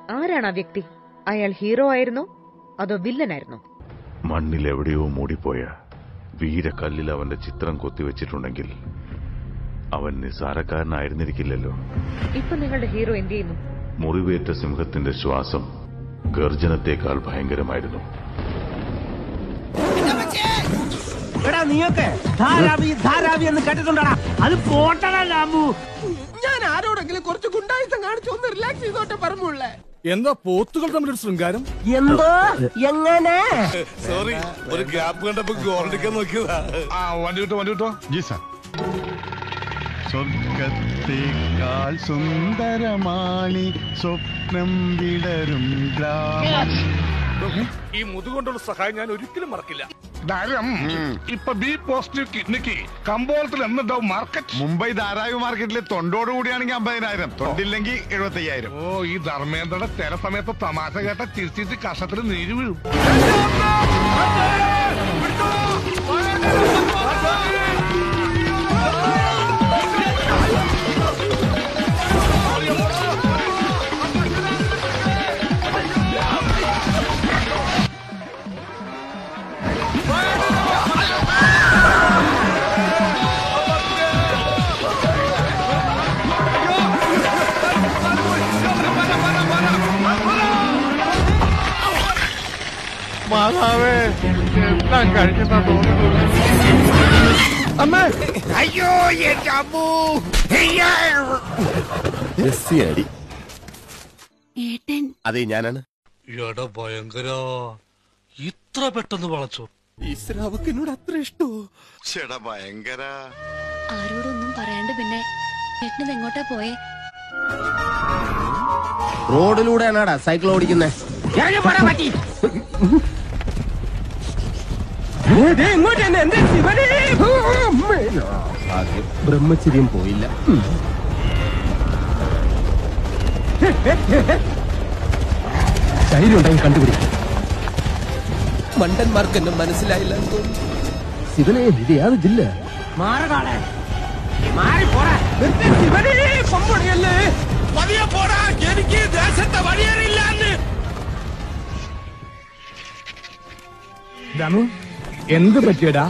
ആരാണ് ആ വ്യക്തി അയാൾ ഹീറോ ആയിരുന്നോ അതോ വില്ലനായിരുന്നോ മണ്ണിൽ എവിടെയോ മൂടിപ്പോയ വീരക്കല്ലിൽ അവന്റെ ചിത്രം കൊത്തിവെച്ചിട്ടുണ്ടെങ്കിൽ അവൻ നിസ്സാരക്കാരനായിരുന്നിരിക്കില്ലല്ലോ ഇപ്പൊ നിങ്ങളുടെ ഹീറോ എന്ത് ചെയ്യുന്നു മുറിവേറ്റ സിംഹത്തിന്റെ ശ്വാസം ഗർജനത്തേക്കാൾ ഭയങ്കരമായിരുന്നു എടാ നീയൊക്കെ ധാരാവി ധാരാവി എന്ന് കേട്ടിട്ടുണ്ടടാ അത് പോട്ടടാ ലാബു ഞാൻ ആരോടെങ്കിലും കുറച്ച് ഗുണ്ടായുസം കാണിച്ചു ഒന്ന് റിലാക്സ് ചെയ്തോട്ടെ പറഞ്ഞുള്ളേ എന്താ പോത്തുകൾ തമ്മിലൊരു ശൃംഗാരം എന്തോ എങ്ങനെ സോറി ഒരു ഗ്യാപ്പ് കണ്ടപ്പോ ഗോൾഡിക്കാൻ നോക്കിയതാ ആ വണ്ടി വിട്ടോ വണ്ടി വിട്ടോ ജി സാർ സ്വർഗത്തേക്കാൾ സുന്ദരമാണി സ്വപ്നം വിടരും ഗ്രാമം ഈ മുതുകൊണ്ടുള്ള സഹായം ഞാൻ ഒരിക്കലും മറക്കില്ല ധാരം ഇപ്പൊ ബി പോസിറ്റീവ് കിഡ്നിക്ക് കമ്പോളത്തിൽ എന്തുണ്ടാവും മാർക്കറ്റ് മുംബൈ ധാരാവി മാർക്കറ്റിൽ തൊണ്ടോട് കൂടിയാണെങ്കിൽ അമ്പതിനായിരം തൊണ്ടില്ലെങ്കിൽ എഴുപത്തി അയ്യായിരം ഓ ഈ ധർമ്മേന്ദ്രയുടെ ചില സമയത്ത് തമാശ കേട്ട ചിരിച്ചിട്ട് കഷത്തിൽ നീര് വീഴും മാതാവേ എല്ലാം കഴിഞ്ഞെന്നാ തോന്നുന്നു അയ്യോ എന്റെ അമ്മൂ ഏട്ടൻ അതെ ഞാനാണ് എടാ ഭയങ്കര ഇത്ര പെട്ടെന്ന് വളച്ചോ ചേടാ ഭയങ്കര ആരോടൊന്നും പറയാണ്ട് പിന്നെ ഏട്ടനത് എങ്ങോട്ടാ പോയേ റോഡിലൂടെയാണാടാ സൈക്കിൾ ഓടിക്കുന്നേ ഇറങ്ങി പോടാ പറ്റി ഇങ്ങോട്ട് തന്നെ എന്റെ ശിവനെ ആദ്യം ബ്രഹ്മചര്യം പോയില്ല ധൈര്യം ഉണ്ടെങ്കിൽ കണ്ടുപിടിക്കും മണ്ടന്മാർക്ക് എന്നെ മനസ്സിലായില്ല എന്ന് തോന്നുന്നു ശിവനെ ഇത് യാതൊരു ജില്ല മാറകാളെ മാറി പോടാ എന്റെ ശിവനെ കൊമ്പൊടിയല്ലേ പതിയെ പോടാ എനിക്ക് ദേശത്തെ വഴിയേറിയില്ലാന്ന് എന്ത് പറ്റിയടാ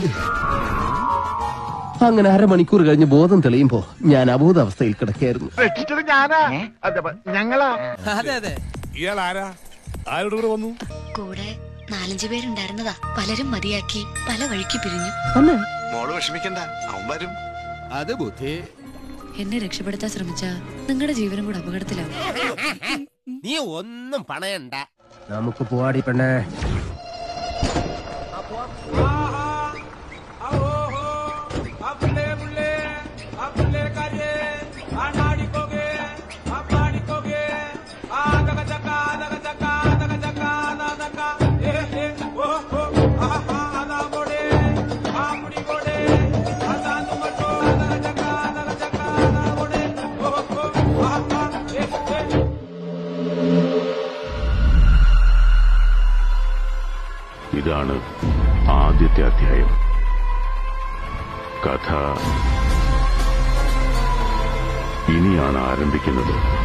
അങ്ങനെ അരമണിക്കൂർ കഴിഞ്ഞ് ബോധം തെളിയുമ്പോ ഞാൻ അബോധാവസ്ഥയിൽ കിടക്കായിരുന്നു രക്ഷിച്ചത് ഞാനാ അതെ ഞങ്ങളാ ഇയാൾ ആരാ ആരോട് കൂടെ വന്നു കൂടെ നാലഞ്ചു പേരുണ്ടായിരുന്നതാ പലരും മതിയാക്കി പല വഴിക്ക് പിരിഞ്ഞു മോള് വിഷമിക്കണ്ട അവൻ വരും അത് ബുദ്ധി എന്നെ രക്ഷപ്പെടുത്താൻ ശ്രമിച്ച നിങ്ങളുടെ ജീവനും കൂടെ അപകടത്തിലാവും നീ ഒന്നും പണയണ്ട നമുക്ക് പോവാടി പെണ്ണേ ഇതാണ് ആദ്യത്തെ അധ്യായം കഥ ഇനിയാണ് ആരംഭിക്കുന്നത്